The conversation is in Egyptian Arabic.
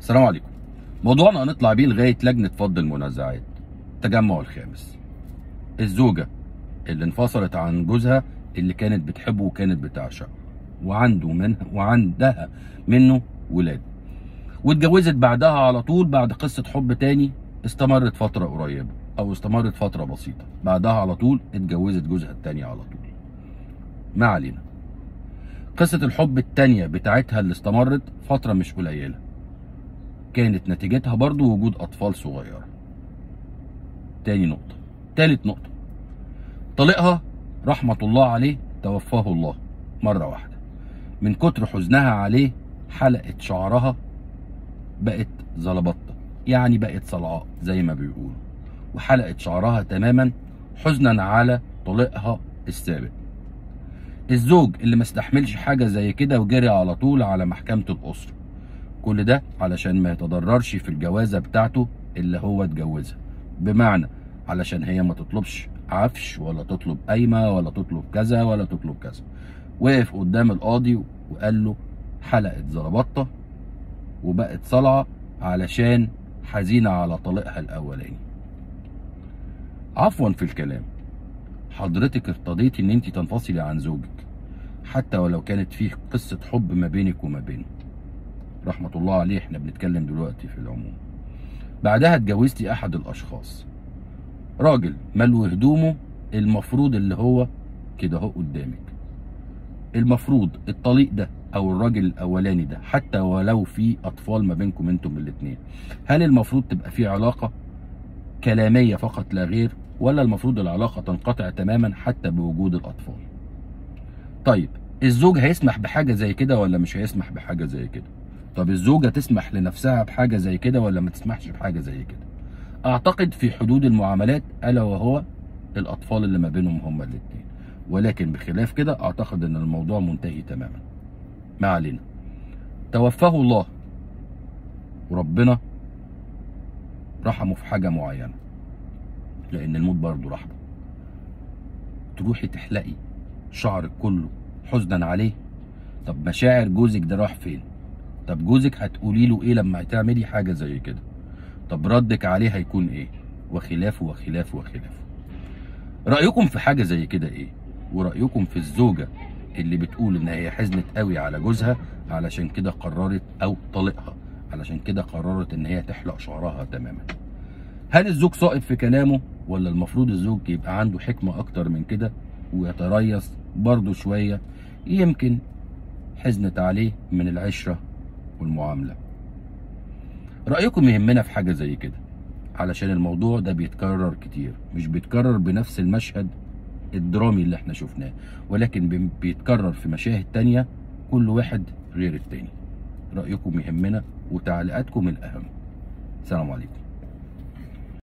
السلام عليكم موضوعنا هنطلع بيه لغايه لجنه فض المنازعات التجمع الخامس الزوجه اللي انفصلت عن جوزها اللي كانت بتحبه وكانت بتعشقه وعنده منها وعندها منه ولاد واتجوزت بعدها على طول بعد قصه حب تاني استمرت فتره قريبه او استمرت فتره بسيطه بعدها على طول اتجوزت جوزها التاني على طول ما علينا قصه الحب التانيه بتاعتها اللي استمرت فتره مش قليله كانت نتيجتها برضو وجود أطفال صغيرة تاني نقطة تالت نقطة طليقها رحمة الله عليه توفاه الله مرة واحدة من كتر حزنها عليه حلقت شعرها بقت زلبطة يعني بقت صلعاء زي ما بيقولوا وحلقت شعرها تماما حزنا على طليقها السابق الزوج اللي ما استحملش حاجة زي كده وجري على طول على محكمة الأسرة كل ده علشان ما يتضررش في الجوازه بتاعته اللي هو اتجوزها بمعنى علشان هي ما تطلبش عفش ولا تطلب قايمه ولا تطلب كذا ولا تطلب كذا وقف قدام القاضي وقال له حلقت زربطه وبقت صلعه علشان حزينه على طليقها الاولاني عفوا في الكلام حضرتك ارتضيتي ان انت تنفصلي عن زوجك حتى ولو كانت فيه قصه حب ما بينك وما بينه رحمة الله عليه احنا بنتكلم دلوقتي في العموم بعدها اتجوزتي احد الاشخاص راجل ملو هدومه المفروض اللي هو كده اهو قدامك المفروض الطليق ده او الراجل الاولاني ده حتى ولو في اطفال ما بينكم انتم الاثنين هل المفروض تبقى في علاقه كلاميه فقط لا غير ولا المفروض العلاقه تنقطع تماما حتى بوجود الاطفال طيب الزوج هيسمح بحاجه زي كده ولا مش هيسمح بحاجه زي كده طب الزوجه تسمح لنفسها بحاجه زي كده ولا ما تسمحش بحاجه زي كده اعتقد في حدود المعاملات الا وهو الاطفال اللي ما بينهم هما الاثنين ولكن بخلاف كده اعتقد ان الموضوع منتهي تماما ما علينا توفاه الله وربنا رحمه في حاجه معينه لان الموت برضه رحمه تروحي تحلقي شعرك كله حزنا عليه طب مشاعر جوزك ده راح فين طب جوزك هتقولي له ايه لما هتعملي حاجه زي كده طب ردك عليه هيكون ايه وخلافه وخلافه وخلافه رايكم في حاجه زي كده ايه ورايكم في الزوجه اللي بتقول ان هي حزنت قوي على جوزها علشان كده قررت او طلقها علشان كده قررت ان هي تحلق شعرها تماما هل الزوج صائب في كلامه ولا المفروض الزوج يبقى عنده حكمه اكتر من كده ويتريث برضه شويه يمكن حزنت عليه من العشره والمعاملة رأيكم يهمنا في حاجة زي كده علشان الموضوع ده بيتكرر كتير مش بيتكرر بنفس المشهد الدرامي اللي احنا شفناه ولكن بيتكرر في مشاهد تانية كل واحد غير التاني رأيكم يهمنا وتعليقاتكم الأهم السلام عليكم